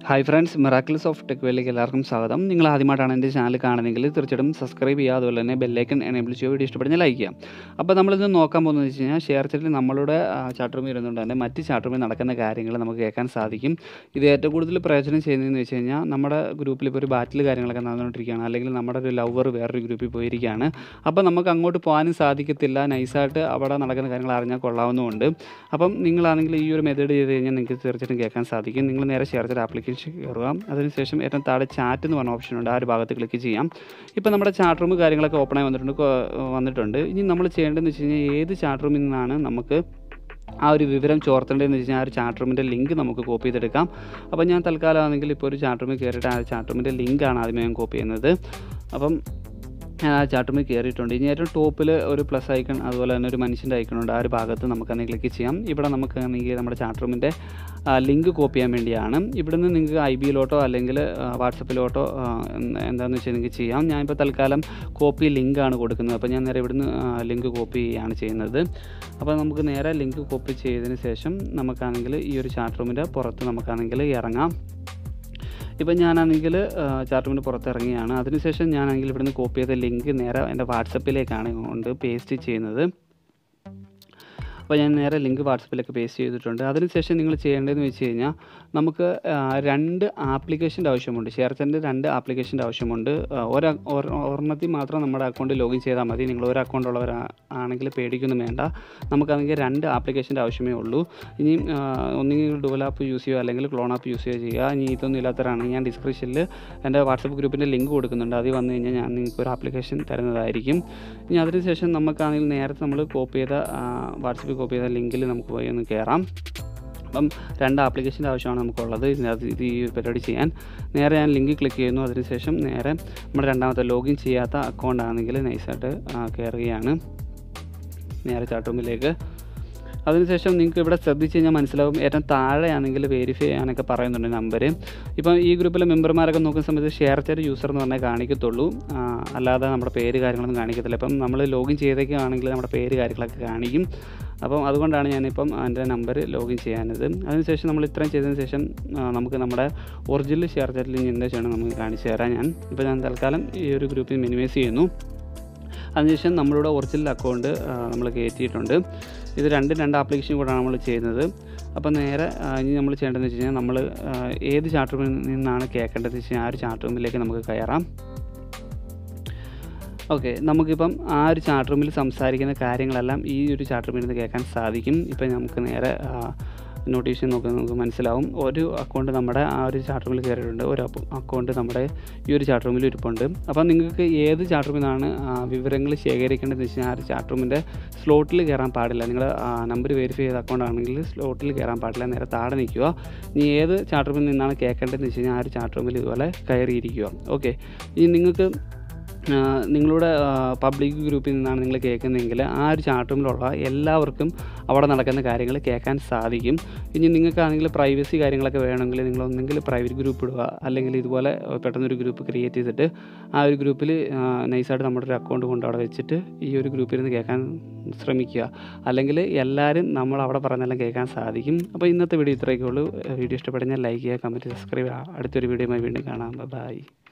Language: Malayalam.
ഹായ് ഫ്രണ്ട്സ് മിറാക്കിൾസ് ഓഫ് ടെക്വേലേക്ക് എല്ലാവർക്കും സ്വാഗതം നിങ്ങൾ ആദ്യമായിട്ടാണ് എൻ്റെ ചാനൽ കാണുന്നതെങ്കിൽ തീർച്ചയായിട്ടും സബ്സ്ക്രൈബ് ചെയ്യുക അതുപോലെ തന്നെ ബെല്ലൈക്കൺ എനേബിൾ ചെയ്യുക വീഡിയോ ഇഷ്ടപ്പെടുന്ന ലൈക്ക് ചെയ്യാം അപ്പോൾ നമ്മളിത് നോക്കാൻ പോകുന്നത് വെച്ച് കഴിഞ്ഞാൽ ഷെയർ ചാറ്റിൽ നമ്മളുടെ ചാറ്റ് റൂമിൽ ഇരുന്നുകൊണ്ട് തന്നെ മറ്റ് ചാറ്റ് റൂമിൽ നടക്കുന്ന കാര്യങ്ങൾ നമുക്ക് കേൾക്കാൻ സാധിക്കും ഇത് ഏറ്റവും കൂടുതൽ പ്രയോജനം ചെയ്യുന്നതെന്ന് വെച്ച് കഴിഞ്ഞാൽ നമ്മുടെ ഗ്രൂപ്പിൽ ഇപ്പോൾ ഒരു ബാറ്റിൽ കാര്യങ്ങളൊക്കെ നടന്നുകൊണ്ടിരിക്കുകയാണ് അല്ലെങ്കിൽ നമ്മുടെ ഒരു ലവർ വേറൊരു ഗ്രൂപ്പിൽ പോയിരിക്കുകയാണ് അപ്പോൾ നമുക്ക് അങ്ങോട്ട് പോകാനും സാധിക്കത്തില്ല നൈസായിട്ട് അവിടെ നടക്കുന്ന കാര്യങ്ങൾ അറിഞ്ഞാൽ കൊള്ളാവുന്നതുകൊണ്ട് അപ്പം നിങ്ങളാണെങ്കിൽ ഈ ഒരു മെത്തേഡ് ചെയ്ത് കഴിഞ്ഞാൽ നിങ്ങൾക്ക് തീർച്ചയായിട്ടും കേൾക്കാൻ സാധിക്കും നിങ്ങൾ നേരെ ഷെയർ ചാറ്റ് ആപ്ലിക്കേഷൻ കയറുക അതിനുശേഷം ഏറ്റവും താഴെ ചാറ്റ് എന്ന് പറഞ്ഞ ഓപ്ഷൻ ഉണ്ട് ആ ഒരു ഭാഗത്ത് ക്ലിക്ക് ചെയ്യാം ഇപ്പോൾ നമ്മുടെ ചാറ്റ് റൂം കാര്യങ്ങളൊക്കെ ഓപ്പൺ ആയി വന്നിട്ടുണ്ട് കൊ- വന്നിട്ടുണ്ട് ഇനി നമ്മൾ ചെയ്യേണ്ടതെന്ന് വെച്ച് കഴിഞ്ഞാൽ ഏത് ചാറ്റ് റൂമിൽ നിന്നാണ് നമുക്ക് ആ ഒരു വിവരം ചോർത്തേണ്ടതെന്ന് വെച്ച് കഴിഞ്ഞാൽ ആ ഒരു ചാറ്റ് റൂമിൻ്റെ ലിങ്ക് നമുക്ക് കോപ്പി ചെയ്തെടുക്കാം അപ്പോൾ ഞാൻ തൽക്കാലം ആണെങ്കിൽ ഇപ്പോൾ ഒരു ചാറ്റ് റൂമിൽ കയറിയിട്ട് ആ ചാറ്റ് റൂമിൻ്റെ ലിങ്കാണ് ആദ്യമേ ഞാൻ കോപ്പി ചെയ്യുന്നത് അപ്പം ഞാൻ ആ ചാറ്റ് റൂമിൽ കയറിയിട്ടുണ്ട് ഇനി ഏറ്റവും ടോപ്പിൽ ഒരു പ്ലസ് ഐക്കൺ അതുപോലെ തന്നെ ഒരു മനുഷ്യൻ്റെ ഐക്കൺ ഉണ്ട് ആ ഒരു ഭാഗത്ത് നമുക്കന്ന് ക്ലിക്ക് ചെയ്യാം ഇവിടെ നമുക്ക് ആണെങ്കിൽ നമ്മുടെ ചാറ്റ് റൂമിൻ്റെ ലിങ്ക് കോപ്പി ചെയ്യാൻ വേണ്ടിയാണ് ഇവിടുന്ന് നിങ്ങൾക്ക് ഐ ബിയിലോട്ടോ അല്ലെങ്കിൽ വാട്സപ്പിലോട്ടോ എന്താണെന്ന് വെച്ചാൽ നിങ്ങൾക്ക് ചെയ്യാം ഞാനിപ്പോൾ തൽക്കാലം കോപ്പി ലിങ്കാണ് കൊടുക്കുന്നത് അപ്പോൾ ഞാൻ നേരെ ഇവിടുന്ന് ലിങ്ക് കോപ്പി ചെയ്യുകയാണ് ചെയ്യുന്നത് അപ്പോൾ നമുക്ക് നേരെ ലിങ്ക് കോപ്പി ചെയ്തതിന് ശേഷം നമുക്കാണെങ്കിൽ ഈ ഒരു ചാറ്റ് റൂമിൻ്റെ പുറത്ത് നമുക്കാണെങ്കിൽ ഇറങ്ങാം ഇപ്പം ഞാനാണെങ്കിൽ ചാറ്റ് റൂമിന് പുറത്തിറങ്ങിയാണ് അതിനുശേഷം ഞാനാണെങ്കിൽ ഇവിടുന്ന് കോപ്പി ചെയ്ത ലിങ്ക് നേരെ എൻ്റെ വാട്സപ്പിലേക്കാണ് കൊണ്ട് പേസ്റ്റ് ചെയ്യുന്നത് അപ്പോൾ ഞാൻ നേരെ ലിങ്ക് വാട്സപ്പിലേക്ക് പേസ്റ്റ് ചെയ്തിട്ടുണ്ട് അതിനുശേഷം നിങ്ങൾ ചെയ്യേണ്ടതെന്ന് വെച്ച് കഴിഞ്ഞാൽ നമുക്ക് ആ, രണ്ട് ആപ്ലിക്കേഷൻ്റെ ആവശ്യമുണ്ട് ഷെയർചാറ്റിൻ്റെ രണ്ട് ആപ്ലിക്കേഷൻ്റെ ആവശ്യമുണ്ട് ആ, ഒരു ഒര- ഒരെണ്ണത്തിൽ മാത്രം നമ്മുടെ അക്കൗണ്ട് ലോഗിൻ ചെയ്താൽ മതി നിങ്ങൾ ഒരു അക്കൗണ്ട് ഉള്ളവരാണെങ്കിൽ പേടിക്കൊന്നും വേണ്ട നമുക്കാണെങ്കിൽ രണ്ട് ആപ്ലിക്കേഷൻ്റെ ആവശ്യമേ ഉള്ളൂ ഇനി ആ, ഒന്നുകിൽ ഡുവൽ ആപ്പ് യൂസ് ചെയ്യുക അല്ലെങ്കിൽ ക്ലോൺ ആപ്പ് യൂസ് ചെയ്യുക ചെയ്യുക ഇനി ഇതൊന്നും ഇല്ലാത്തവരാണെങ്കിൽ ഞാൻ ഡിസ്ക്രിപ്ഷനിൽ എൻ്റെ വാട്സപ്പ് ഗ്രൂപ്പിൻ്റെ ലിങ്ക് കൊടുക്കുന്നുണ്ട് അതിൽ വന്നു കഴിഞ്ഞാൽ ഞാൻ നിങ്ങൾക്ക് ഒരു ആപ്ലിക്കേഷൻ തരുന്നതായിരിക്കും ഇനി അതിനുശേഷം നമുക്കാണെങ്കിൽ നേരത്തെ നമ്മൾ കോപ്പി ചെയ്ത വാട്സപ്പിൽ കോപ്പി ചെയ്ത ലിങ്കിൽ നമുക്ക് പോയി ഒന്ന് കയറാം അപ്പം രണ്ട് ആപ്ലിക്കേഷൻ്റെ ആവശ്യമാണ് നമുക്കുള്ളത് ഇതിനകത്ത് ഇത് ഈ ഒരു പരിപാടി ചെയ്യാൻ നേരെ ഞാൻ ലിങ്ക് ക്ലിക്ക് ചെയ്യുന്നു അതിനുശേഷം നേരെ നമ്മുടെ രണ്ടാമത്തെ ലോഗിൻ ചെയ്യാത്ത അക്കൗണ്ട് ആണെങ്കിൽ നൈസായിട്ട് കയറുകയാണ് നേരെ ചാറ്റ് റൂമിലേക്ക് അതിനുശേഷം നിങ്ങൾക്ക് ഇവിടെ ശ്രദ്ധിച്ച് കഴിഞ്ഞാൽ മനസ്സിലാവും ഏറ്റവും താഴെയാണെങ്കിൽ വെരിഫൈ ചെയ്യാനൊക്കെ പറയുന്നുണ്ട് നമ്പർ ഇപ്പം ഈ ഗ്രൂപ്പിലെ മെമ്പർമാരൊക്കെ നോക്കുന്ന സമയത്ത് ഷെയർ ചാറ്റ് യൂസർ എന്ന് പറഞ്ഞാൽ കാണിക്കത്തുള്ളൂ ആ, അല്ലാതെ നമ്മുടെ പേര് കാര്യങ്ങളൊന്നും കാണിക്കത്തില്ല ഇപ്പം നമ്മൾ ലോഗിൻ ചെയ്തൊക്കെയാണെങ്കിൽ നമ്മുടെ പേര് കാര്യങ്ങളൊക്കെ കാണിക്കും അപ്പം അതുകൊണ്ടാണ് ഞാനിപ്പം എൻ്റെ നമ്പർ ലോഗിൻ ചെയ്യാനത് അതിനുശേഷം നമ്മൾ ഇത്രയും ചെയ്തതിന് ശേഷം ആ, നമുക്ക് നമ്മുടെ ഒറിജിനൽ ഷെയർ ചാറ്റിൽ ഇനി എന്താ ചെയ്യണം നമുക്ക് കാണിച്ചു തരാം ഞാൻ ഇപ്പോൾ ഞാൻ തൽക്കാലം ഈ ഒരു ഗ്രൂപ്പിൽ മിനിമൈസ് ചെയ്യുന്നു അതിനുശേഷം നമ്മളുടെ ഒറിജിനൽ അക്കൗണ്ട് നമ്മൾ കയറ്റിയിട്ടുണ്ട് ഇത് രണ്ടും രണ്ട് ആപ്ലിക്കേഷൻ കൂടാണ് നമ്മൾ ചെയ്യുന്നത് അപ്പോൾ നേരെ ആ, ഇനി നമ്മൾ ചെയ്യേണ്ടതെന്ന് വെച്ച് കഴിഞ്ഞാൽ നമ്മൾ ആ, ഏത് ചാറ്റ് റൂമിൽ നിന്നാണ് കേൾക്കേണ്ടതെന്ന് വെച്ച് കഴിഞ്ഞാൽ ആ ഒരു ചാറ്റ് റൂമിലേക്ക് നമുക്ക് കയറാം ഓക്കെ നമുക്കിപ്പം ആ ഒരു ചാറ്റ് റൂമിൽ സംസാരിക്കുന്ന കാര്യങ്ങളെല്ലാം ഈ ഒരു ചാറ്റ് റൂമിൽ നിന്ന് കേൾക്കാൻ സാധിക്കും ഇപ്പം നമുക്ക് നേരെ നോട്ടീഷൻ നോക്കുന്നത് നമുക്ക് മനസ്സിലാവും ഒരു അക്കൗണ്ട് നമ്മുടെ ആ ഒരു ചാറ്റ് റൂമിൽ കയറിയിട്ടുണ്ട് ഒരു അക്കൗണ്ട് നമ്മുടെ ഈ ഒരു ചാറ്റ് റൂമിൽ ഇരിപ്പുണ്ട് അപ്പം നിങ്ങൾക്ക് ഏത് ചാറ്റ് റൂമിൽ നിന്നാണ് വിവരങ്ങൾ ശേഖരിക്കേണ്ടതെന്ന് വെച്ച് കഴിഞ്ഞാൽ ആ ഒരു ചാറ്റ് റൂമിൻ്റെ സ്ലോട്ടിൽ കയറാൻ പാടില്ല നിങ്ങൾ നമ്പർ വെരിഫൈ ചെയ്ത അക്കൗണ്ട് ആണെങ്കിൽ സ്ലോട്ടിൽ കയറാൻ പാടില്ല നേരെ താഴെ നിൽക്കുക ഇനി ഏത് ചാറ്റ് റൂമിൽ നിന്നാണ് കേൾക്കേണ്ടതെന്ന് വെച്ച് കഴിഞ്ഞാൽ ആ ഒരു ചാറ്റ് റൂമിൽ ഇതുപോലെ കയറിയിരിക്കുക ഓക്കെ ഇനി നിങ്ങൾക്ക് ആ, നിങ്ങളുടെ പബ്ലിക് ഗ്രൂപ്പിൽ നിന്നാണ് നിങ്ങൾ കേൾക്കുന്നതെങ്കിൽ ആ ഒരു ചാറ്റ് റൂമിലുള്ള എല്ലാവർക്കും അവിടെ നടക്കുന്ന കാര്യങ്ങൾ കേൾക്കാൻ സാധിക്കും ഇനി നിങ്ങൾക്കാണെങ്കിൽ പ്രൈവസി കാര്യങ്ങളൊക്കെ വേണമെങ്കിൽ നിങ്ങൾ ഒന്നെങ്കിൽ പ്രൈവറ്റ് ഗ്രൂപ്പ് ഇടുക അല്ലെങ്കിൽ ഇതുപോലെ പെട്ടെന്നൊരു ഗ്രൂപ്പ് ക്രിയേറ്റ് ചെയ്തിട്ട് ആ ഒരു ഗ്രൂപ്പിൽ നൈസായിട്ട് നമ്മുടെ ഒരു അക്കൗണ്ട് കൊണ്ട് അവിടെ വെച്ചിട്ട് ഈ ഒരു ഗ്രൂപ്പിൽ നിന്ന് കേൾക്കാൻ ശ്രമിക്കുക അല്ലെങ്കിൽ എല്ലാവരും നമ്മൾ അവിടെ പറഞ്ഞെല്ലാം കേൾക്കാൻ സാധിക്കും അപ്പോൾ ഇന്നത്തെ വീഡിയോ ഇത്രയൊക്കെ ഉള്ളൂ വീഡിയോ ഇഷ്ടപ്പെടുന്ന ലൈക്ക് ചെയ്യുക കമൻറ്റ് സബ്സ്ക്രൈബ് ചെയ്യുക അടുത്തൊരു വീഡിയോയുമായി വീണ്ടും കാണാം ബൈ